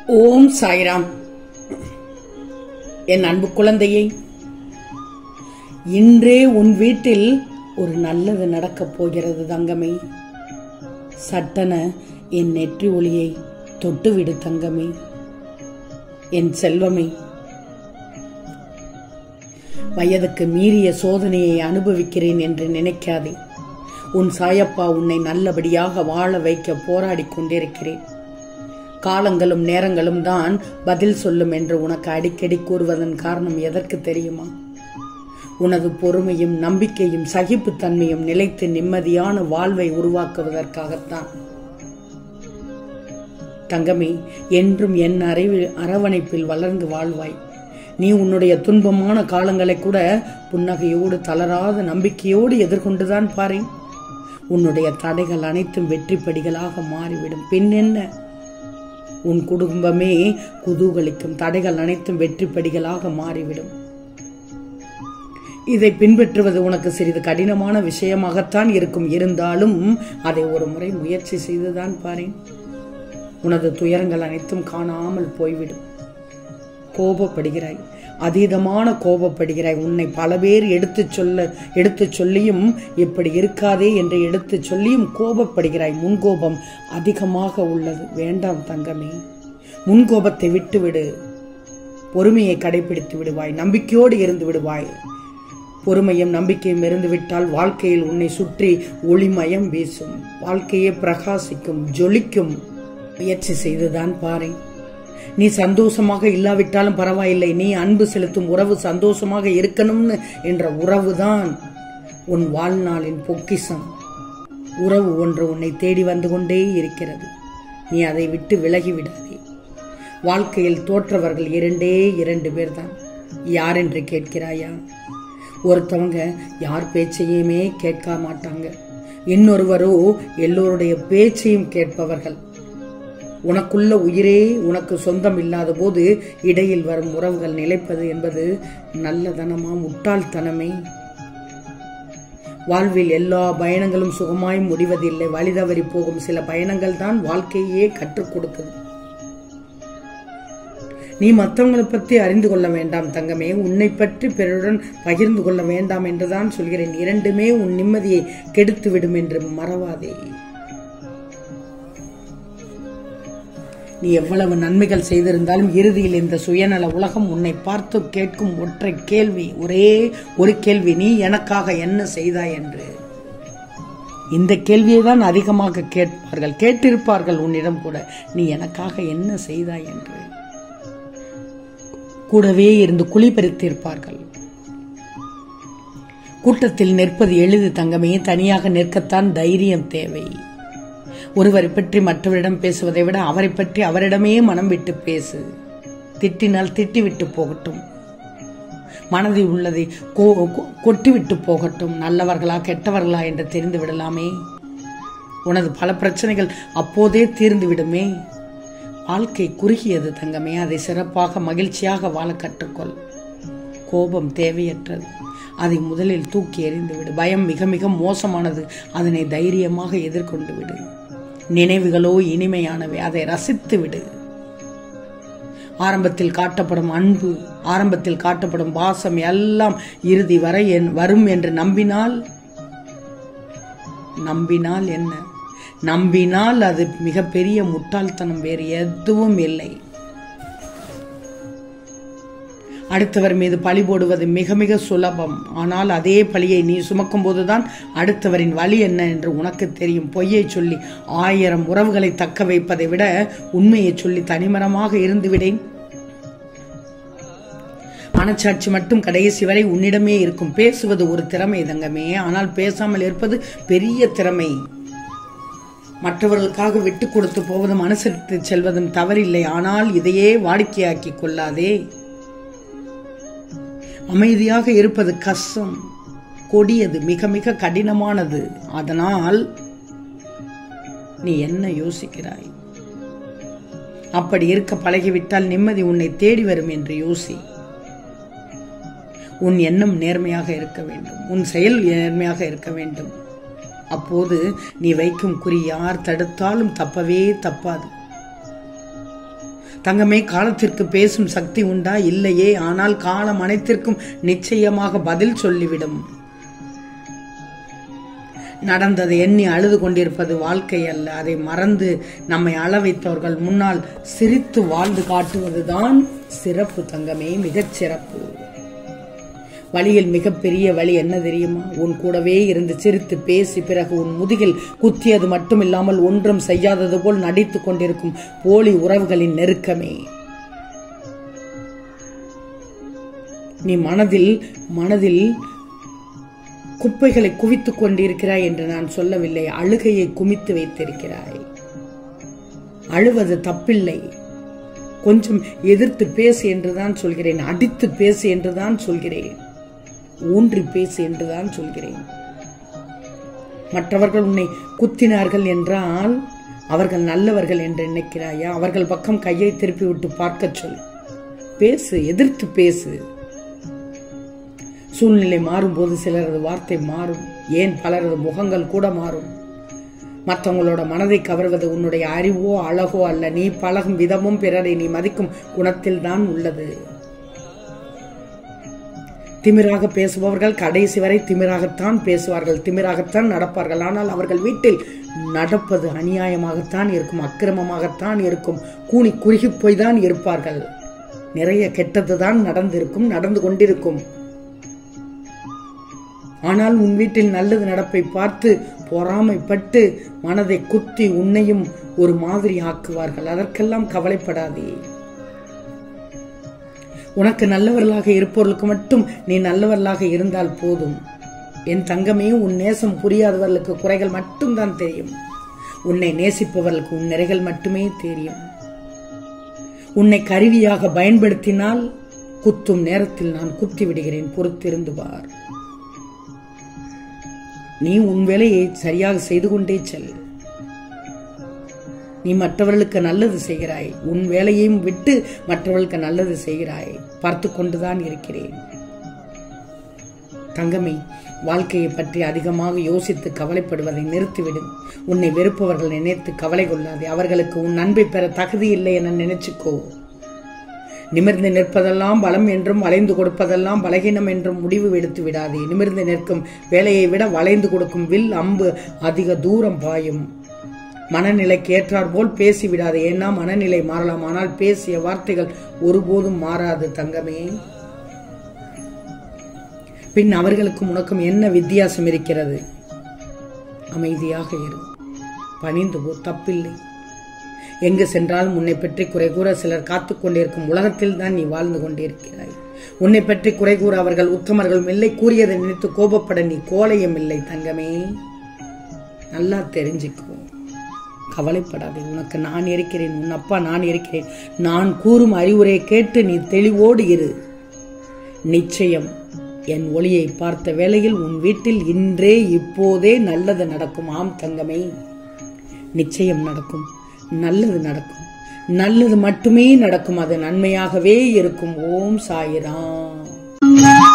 ஓம் சாய்ராம் என் அன்பு குழந்தையை இன்றே உன் வீட்டில் ஒரு நல்லது நடக்கப் போகிறது தங்கமே சட்டன என் நெற்றி ஒளியை தொட்டுவிடு தங்கமே என் செல்வமே வயதுக்கு மீறிய சோதனையை அனுபவிக்கிறேன் என்று நினைக்காதே உன் சாயப்பா உன்னை நல்லபடியாக வாழ வைக்க போராடிக் கொண்டிருக்கிறேன் காலங்களும் நேரங்களும் தான் பதில் சொல்லும் என்று உனக்கு அடிக்கடி கூறுவதன் காரணம் எதற்கு தெரியுமா உனது பொறுமையும் நம்பிக்கையும் சகிப்புத்தன்மையும் நிலைத்து நிம்மதியான வாழ்வை உருவாக்குவதற்காகத்தான் தங்கமே என்றும் என் அறிவு அரவணைப்பில் வளர்ந்து வாழ்வாய் நீ உன்னுடைய துன்பமான காலங்களை கூட புன்னகையோடு தளராத நம்பிக்கையோடு எதிர்கொண்டுதான் பாரு உன்னுடைய தடைகள் அனைத்தும் வெற்றிப்படிகளாக மாறிவிடும் பின் என்ன உன் குடும்பமே குதூகலிக்கும் தடைகள் அனைத்தும் வெற்றிப்படிகளாக மாறிவிடும் இதை பின்பற்றுவது உனக்கு சிறிது கடினமான விஷயமாகத்தான் இருக்கும் இருந்தாலும் அதை ஒரு முறை முயற்சி செய்துதான் பாரேன் உனது துயரங்கள் அனைத்தும் காணாமல் போய்விடும் கோபப்படுகிறாய் அதீதமான கோபப்படுகிறாய் உன்னை பல பேர் எடுத்துச் சொல்ல எடுத்துச் சொல்லியும் இப்படி இருக்காதே என்று எடுத்துச் சொல்லியும் கோபப்படுகிறாய் முன்கோபம் அதிகமாக உள்ளது வேண்டாம் தங்கமே முன்கோபத்தை விட்டுவிடு பொறுமையை கடைபிடித்து விடுவாய் நம்பிக்கையோடு இருந்து விடுவாய் பொறுமையும் நம்பிக்கையும் இருந்துவிட்டால் வாழ்க்கையில் உன்னை சுற்றி ஒளிமயம் வீசும் வாழ்க்கையே பிரகாசிக்கும் ஜொலிக்கும் முயற்சி செய்துதான் பாரு நீ சந்தோஷமாக இல்லாவிட்டாலும் பரவாயில்லை நீ அன்பு செலுத்தும் உறவு சந்தோஷமாக இருக்கணும்னு என்ற உறவுதான் உன் வாழ்நாளின் பொக்கிசம் உறவு ஒன்று உன்னை தேடி வந்து கொண்டே இருக்கிறது நீ அதை விட்டு விலகி விடாதே வாழ்க்கையில் தோற்றவர்கள் இரண்டே இரண்டு பேர் தான் யார் என்று கேட்கிறாயா ஒருத்தவங்க யார் பேச்சையுமே கேட்க மாட்டாங்க இன்னொருவரோ எல்லோருடைய பேச்சையும் கேட்பவர்கள் உனக்குள்ள உயிரே உனக்கு சொந்தம் இல்லாத போது இடையில் வரும் உறவுகள் நிலைப்பது என்பது நல்லதனமா முட்டாள்தனமே வாழ்வில் எல்லா பயணங்களும் சுகமாய் முடிவதில்லை வழிதவறி போகும் சில பயணங்கள் தான் வாழ்க்கையே கற்றுக் கொடுக்குது நீ மற்றவங்களை பற்றி அறிந்து கொள்ள வேண்டாம் தங்கமே உன்னை பற்றி பிறருடன் பகிர்ந்து கொள்ள வேண்டாம் என்றுதான் சொல்கிறேன் இரண்டுமே உன் நிம்மதியை கெடுத்து விடும் என்று மறவாதே நீ எவ்வளவு நன்மைகள் செய்திருந்தாலும் இறுதியில் இந்த சுயநல உலகம் உன்னை பார்த்து கேட்கும் ஒற்றை கேள்வி ஒரே ஒரு கேள்வி நீ எனக்காக என்ன செய்தாய் என்று இந்த கேள்வியை தான் அதிகமாக கேட்பார்கள் கேட்டிருப்பார்கள் உன்னிடம் கூட நீ எனக்காக என்ன செய்தாய் என்று கூடவே இருந்து குழி பறித்திருப்பார்கள் கூட்டத்தில் நிற்பது எளிது தங்கமே தனியாக நிற்கத்தான் தைரியம் தேவை ஒருவரை பற்றி மற்றவரிடம் பேசுவதை விட அவரை பற்றி அவரிடமே மனம் விட்டு பேசு திட்டினால் திட்டிவிட்டு போகட்டும் மனதில் உள்ளதை கொட்டிவிட்டு போகட்டும் நல்லவர்களா கெட்டவர்களா என்று தெரிந்து விடலாமே உனது பல பிரச்சனைகள் அப்போதே தீர்ந்து விடுமே வாழ்க்கை குறுகியது தங்கமே அதை சிறப்பாக மகிழ்ச்சியாக வாழ கற்றுக்கொள் கோபம் தேவையற்றது அதை முதலில் தூக்கி எறிந்து விடு பயம் மிக மிக மோசமானது அதனை தைரியமாக எதிர்கொண்டு விடு நினைவுகளோ இனிமையானவை அதை ரசித்து விடு ஆரம்பத்தில் காட்டப்படும் அன்பு ஆரம்பத்தில் காட்டப்படும் பாசம் எல்லாம் இறுதி வரை வரும் என்று நம்பினால் நம்பினால் என்ன நம்பினால் அது மிகப்பெரிய முட்டாள்தனம் வேறு எதுவும் இல்லை அடுத்தவர் மீது பழி போடுவது மிக மிக சுலபம் ஆனால் அதே பழியை நீ சுமக்கும் போதுதான் அடுத்தவரின் வழி என்ன என்று உனக்கு தெரியும் பொய்யை சொல்லி ஆயிரம் உறவுகளை தக்க வைப்பதை விட உண்மையை சொல்லி தனிமரமாக இருந்து விடேன் மனச்சாட்சி மட்டும் கடைசி வரை உன்னிடமே இருக்கும் பேசுவது ஒரு திறமை தங்கமே ஆனால் பேசாமல் இருப்பது பெரிய திறமை மற்றவர்களுக்காக விட்டு கொடுத்து போவதும் அனுசரித்து செல்வதும் தவறில்லை ஆனால் இதையே வாடிக்கையாக்கி கொள்ளாதே அமைதியாக இருப்பது கஷ்டம் கொடியது மிக மிக கடினமானது அதனால் நீ என்ன யோசிக்கிறாய் அப்படி இருக்க பழகிவிட்டால் நிம்மதி உன்னை தேடி வரும் என்று யோசி உன் எண்ணம் நேர்மையாக இருக்க வேண்டும் உன் செயல் நேர்மையாக இருக்க வேண்டும் அப்போது நீ வைக்கும் குறி யார் தடுத்தாலும் தப்பவே தப்பாது தங்கமே காலத்திற்கு பேசும் சக்தி உண்டா இல்லையே ஆனால் காலம் அனைத்திற்கும் நிச்சயமாக பதில் சொல்லிவிடும் நடந்ததை எண்ணி அழுது கொண்டிருப்பது வாழ்க்கை அல்ல அதை மறந்து நம்மை அள வைத்தவர்கள் முன்னால் சிரித்து வாழ்ந்து காட்டுவதுதான் சிறப்பு தங்கமே மிகச் சிறப்பு வழியில் மிகப்பெரிய வழி என்ன தெரியுமா உன் கூடவே இருந்து சிரித்து பேசி பிறகு உன் முதுகில் குத்தியது மட்டுமில்லாமல் ஒன்றும் செய்யாதது போல் நடித்துக் கொண்டிருக்கும் போலி உறவுகளின் நெருக்கமே நீ மனதில் மனதில் குப்பைகளை குவித்துக் கொண்டிருக்கிறாய் என்று நான் சொல்லவில்லை அழுகையை குமித்து வைத்திருக்கிறாய் அழுவது தப்பில்லை கொஞ்சம் எதிர்த்து பேசு என்றுதான் சொல்கிறேன் அடித்து பேசு என்றுதான் சொல்கிறேன் ஊன்றி பேசு என்றுதான் சொல்கிறேன் மற்றவர்கள் உன்னை குத்தினார்கள் என்றால் அவர்கள் நல்லவர்கள் என்று நினைக்கிறாயா அவர்கள் பக்கம் கையை திருப்பி விட்டு பார்க்க சொல் பேசு எதிர்த்து பேசு சூழ்நிலை மாறும்போது சிலரது வார்த்தை மாறும் ஏன் பலரது முகங்கள் கூட மாறும் மற்றவங்களோட மனதை கவர்வது உன்னுடைய அறிவோ அழகோ அல்ல நீ பழகும் விதமும் பிறரை நீ மதிக்கும் குணத்தில் தான் உள்ளது திமிராக பேசுபவர்கள் கடைசி வரை திமிராகத்தான் பேசுவார்கள் திமிராகத்தான் நடப்பார்கள் ஆனால் அவர்கள் வீட்டில் நடப்பது அநியாயமாகத்தான் இருக்கும் அக்கிரமமாகத்தான் இருக்கும் கூனி குறுகி போய் தான் இருப்பார்கள் நிறைய கெட்டதுதான் நடந்திருக்கும் நடந்து கொண்டிருக்கும் ஆனால் உன் வீட்டில் நல்லது நடப்பை பார்த்து பொறாமைப்பட்டு மனதை குத்தி உன்னையும் ஒரு மாதிரி ஆக்குவார்கள் அதற்கெல்லாம் கவலைப்படாதே உனக்கு நல்லவர்களாக இருப்பவர்களுக்கு மட்டும் நீ நல்லவர்களாக இருந்தால் போதும் என் தங்கமே உன் நேசம் புரியாதவர்களுக்கு குறைகள் மட்டும்தான் தெரியும் உன்னை நேசிப்பவர்களுக்கு உன் நிறைகள் மட்டுமே தெரியும் உன்னை கருவியாக பயன்படுத்தினால் குத்தும் நேரத்தில் நான் குத்தி விடுகிறேன் பொறுத்திருந்து பார் நீ உன் வேலையை சரியாக செய்து கொண்டே செல் நீ மற்றவர்களுக்கு நல்லது செய்கிறாய் உன் வேலையையும் விட்டு மற்றவர்களுக்கு நல்லது செய்கிறாய் பார்த்து கொண்டுதான் இருக்கிறேன் தங்கமே வாழ்க்கையை பற்றி அதிகமாக யோசித்து கவலைப்படுவதை நிறுத்திவிடும் உன்னை வெறுப்பவர்கள் நினைத்து கவலை கொள்ளாதே அவர்களுக்கு உன் அன்பை பெற தகுதி இல்லை என நினைச்சுக்கோ நிமிர்ந்து நிற்பதெல்லாம் பலம் என்றும் வளைந்து கொடுப்பதெல்லாம் பலகீனம் என்றும் முடிவு எடுத்து விடாதே நிமிர்ந்து நிற்கும் வேலையை விட வளைந்து கொடுக்கும் வில் அம்பு அதிக தூரம் பாயும் மனநிலைக்கு ஏற்றார் போல் பேசிவிடாது ஏன்னா மனநிலை மாறலாம் ஆனால் பேசிய வார்த்தைகள் ஒருபோதும் மாறாது தங்கமே பின் அவர்களுக்கும் உனக்கும் என்ன வித்தியாசம் இருக்கிறது அமைதியாக இரு பணிந்து போ தப்பில்லை எங்கு சென்றாலும் உன்னை பற்றி குறை கூற சிலர் காத்து கொண்டிருக்கும் உலகத்தில் தான் நீ வாழ்ந்து கொண்டிருக்கிறாய் உன்னை பற்றி குறை கூற அவர்கள் உத்தமர்களும் இல்லை கூறியதை நினைத்து கோபப்பட நீ கோலையும் இல்லை தங்கமே நல்லா தெரிஞ்சுக்கோ கவலைப்படாதே உனக்கு நான் இருக்கிறேன் உன் அப்பா நான் இருக்கிறேன் நான் கூறும் அறிவுரையை கேட்டு நீ தெளிவோடு இரு நிச்சயம் என் ஒளியை பார்த்த வேளையில் உன் வீட்டில் இன்றே இப்போதே நல்லது நடக்கும் ஆம் தங்கமே நிச்சயம் நடக்கும் நல்லது நடக்கும் நல்லது மட்டுமே நடக்கும் அது நன்மையாகவே இருக்கும் ஓம் சாயிராம்